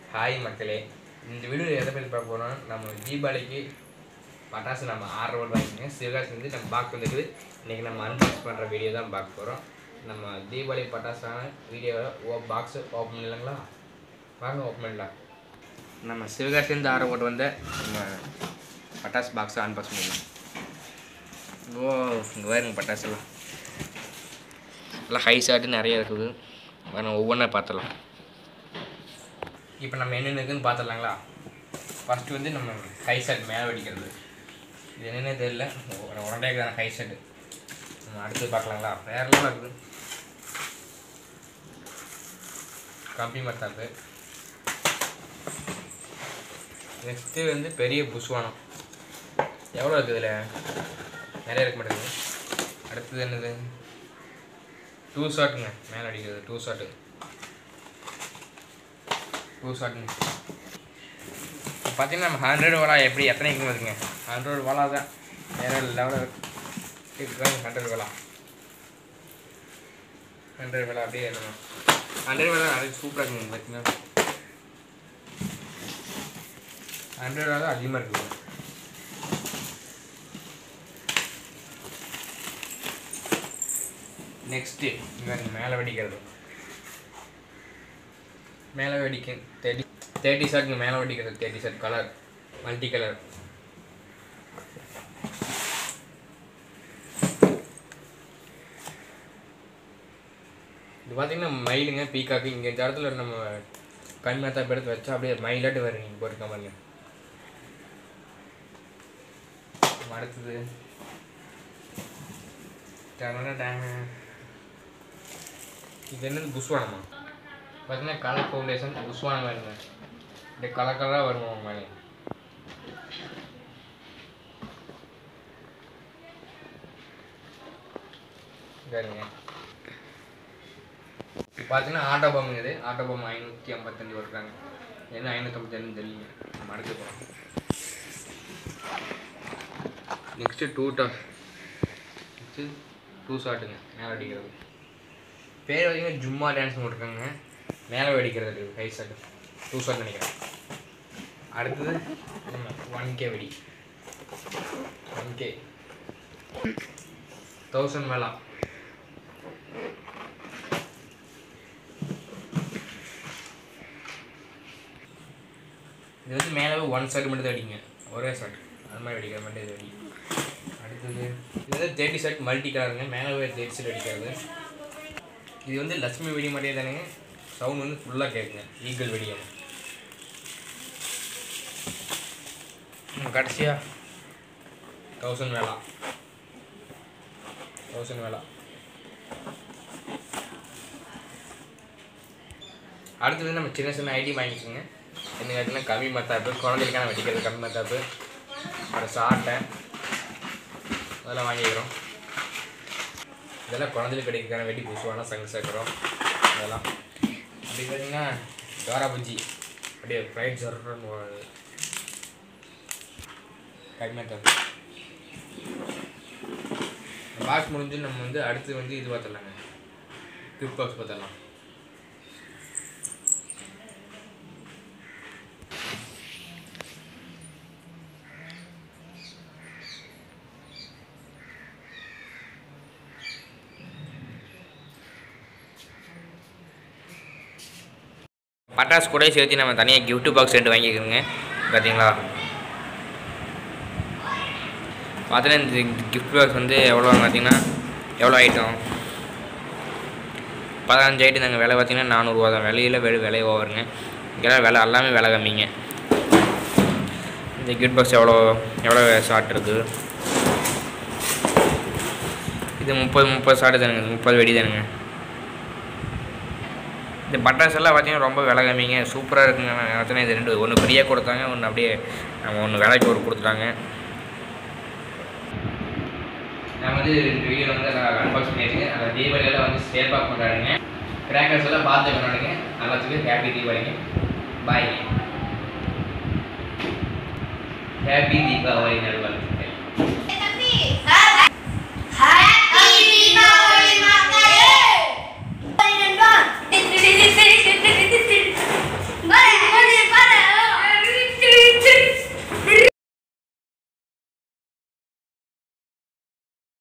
hi மக்களே இந்த video எதை பற்றி பார்க்க போகிறோம் நம்ம தீபாவளிக்கு பட்டாசு நம்ம ஆர்டர் போட்டு வாங்கிங்க சிவகாசி வந்து நம்ம பாக்ஸ் வந்துருக்குது இன்றைக்கி நம்ம அன்பாக்ஸ் பண்ணுற வீடியோ தான் பார்க்க போகிறோம் நம்ம தீபாவளி பட்டாசான வீடியோவை ஓ பாக்ஸு ஓப்பன் பண்ணலாங்களா வாங்க ஓப்பன் பண்ணலாம் நம்ம சிவகாசிலேருந்து ஆர்டர் போட்டு வந்த நம்ம பட்டாசு பாக்ஸை அன்பாக்ஸ் பண்ணலாம் ஓ இங்கே பாருங்க பட்டாசு எல்லாம் எல்லாம் ஹை ஷாட்டு நிறைய இருக்குது நம்ம ஒவ்வொன்றா பார்த்துடலாம் இப்போ நம்ம என்னென்ன இருக்குன்னு பார்த்துடலாங்களா ஃபஸ்ட்டு வந்து நம்ம ஹை ஷர்ட் மேலே வெடிக்கிறது இது என்னென்ன தெரியல உடனே தானே ஹை ஷர்ட் நம்ம அடுத்து பார்க்கலாங்களா வேறெல்லாம் இருக்குது கம்பி மத்தாப்பு நெக்ஸ்ட்டு வந்து பெரிய புஷ்வானம் எவ்வளோ இருக்குது இதில் நிறைய இருக்க மாட்டேங்குது அடுத்தது என்னது டூ ஷாட்டுங்க மேலே அடிக்கிறது டூ ஷாட்டு டூ ஷாட்டுங்க பார்த்தீங்கன்னா நம்ம ஹண்ட்ரட் வாலா எப்படி எத்தனை இங்கே வருதுங்க ஹண்ட்ரட் வாலா தான் வேறு லெவலில் இருக்கு ஹண்ட்ரட் வாலா ஹண்ட்ரட் வேலை அப்படியே ஏறணும் ஹண்ட்ரட் வேலை அது சூப்பராக இருக்குங்க பார்த்தீங்கன்னா ஹண்ட்ரட் வேலை அதிகமாக இருக்குது நெக்ஸ்ட்டு இவன் மேலே வெடிக்கிறது மேலே வெடிக்க தேர்ட்டி தேர்ட்டி ஷர்ட்ங்க மேலே வெடிக்கிறது thirty shot colour multi colour இது பார்த்தீங்கன்னா மயிலுங்க பீக்காக்கு இங்கே இந்த இடத்துல நம்ம கண் மேத்தாப்பு எடுத்து வச்சா அப்படியே மயிலாட்டு வருங்க இங்கே போட்டுக்க பாருங்க அடுத்தது டேன் இது என்னது புஷ்வானமா பார்த்தீங்கன்னா கலர் ஃபவுண்டேஷன் புஷ்வானம் வருங்க அப்படியே கலர் கலராக வருமா மேலே சரிங்க பார்த்தீங்கன்னா ஆட்டோ பம் இது ஆட்டோ பம் ஐநூற்றி ஐம்பத்தஞ்சு வருகிறாங்க என்ன ஐநூற்றம்பத்தஞ்சு தெரியல நம்ம அடுத்து போகிறோம் நெக்ஸ்ட்டு டூ டாஸ் நெக்ஸ்ட்டு டூ ஷாட்டுங்க மேலே அடிக்கிறது பேர் பார்த்தீங்கன்னா ஜும்மா டான்ஸ் போட்டிருக்காங்க மேலே வெடிக்கிறது இருக்குது ஹை ஷாட் டூ ஷாட் நினைக்கிறேன் அடுத்தது நம்ம ஒன் கே வெடி ஒன் கே தௌசண்ட் மேலா இது வந்து மேலே ஒன் ஷாட் மட்டும் தான் அடிங்க ஒரே ஷாட் அது மாதிரி அடிக்கிற மட்டும் இது அடி அடுத்தது இது வந்து தேர்ட்டி ஷர்ட் மல்டி கலருங்க மேலே தேர்ட்டி ஷர்ட் அடிக்கிறது இது வந்து லட்சுமி வெடி மாதிரியே தானுங்க சவுண்ட் வந்து ஃபுல்லாக கேட்குங்க ஈகிள் வெடியும் கடைசியாக தௌசண்ட் வேலா தௌசண்ட் வேலா அடுத்தது நம்ம சின்ன சின்ன ஐடி வாங்கிக்கோங்க என்ன கேட்டிங்கன்னா கம்மி மத்தாப்பு குழந்தைக்கான வெடிக்கிறது கம்மி மத்தாப்பு அப்புறம் சாட்டை அதெல்லாம் வாங்கிக்கிறோம் இதெல்லாம் குழந்தைகளுக்கு கிடைக்கிறக்கான வெடி பூசுவானா சங்கு சேர்க்குறோம் இதெல்லாம் அப்படி பார்த்தீங்கன்னா டோரா பஜ்ஜி அப்படியே ஃப்ரைட் சொல்கிறோன்னு கடிமேட்டம் பாக்ஸ் முடிஞ்சு நம்ம வந்து அடுத்து வந்து இது பார்த்துடலாங்க கிஃப்ட் பாக்ஸ் பார்த்துடலாம் பட்டாசு கூட சேர்த்து நம்ம தனியாக கிஃப்ட் பாக்ஸ் ரெண்டு வாங்கிக்கோங்க பார்த்தீங்களா பார்த்தீங்கன்னா இந்த கிஃப்ட் பாக்ஸ் வந்து எவ்வளோ பார்த்தீங்கன்னா எவ்வளோ ஐட்டம் பதினஞ்சு ஐட்டம் தாங்க விலை பார்த்தீங்கன்னா நானூறுரூவா தான் விலையில் வெறும் விலை ஓவருங்க இங்கெல்லாம் விலை எல்லாமே விலை கம்மிங்க இந்த கிஃப்ட் பாக்ஸ் எவ்வளோ எவ்வளோ ஷார்ட் இருக்குது இது முப்பது முப்பது ஷார்ட் தானுங்க முப்பது வெடி தானுங்க இந்த பட்டாசு எல்லாம் பார்த்தீங்கன்னா ரொம்ப விலை கம்மிங்க சூப்பராக இருக்குங்க பார்த்தீங்கன்னா இது ரெண்டு ஒன்று ஃப்ரீயாக கொடுத்தாங்க ஒன்று அப்படியே நம்ம ஒன்று விலைக்கு ஒரு கொடுத்துட்டாங்க நான் வந்து இந்த வீடியோ வந்து நான் அன்பாக்ஸ் பண்ணியிருக்கேன் அந்த தீபாவளியெல்லாம் வந்து சேஃபாக கொண்டாடுங்க கிராக்கர்ஸ் எல்லாம் பார்த்து கொண்டாடுங்க எல்லாத்துக்கும் ஹாப்பி தீபாவளிங்க பாய்ங்க ஹாப்பி தீபாவளி நல்வாழ்வு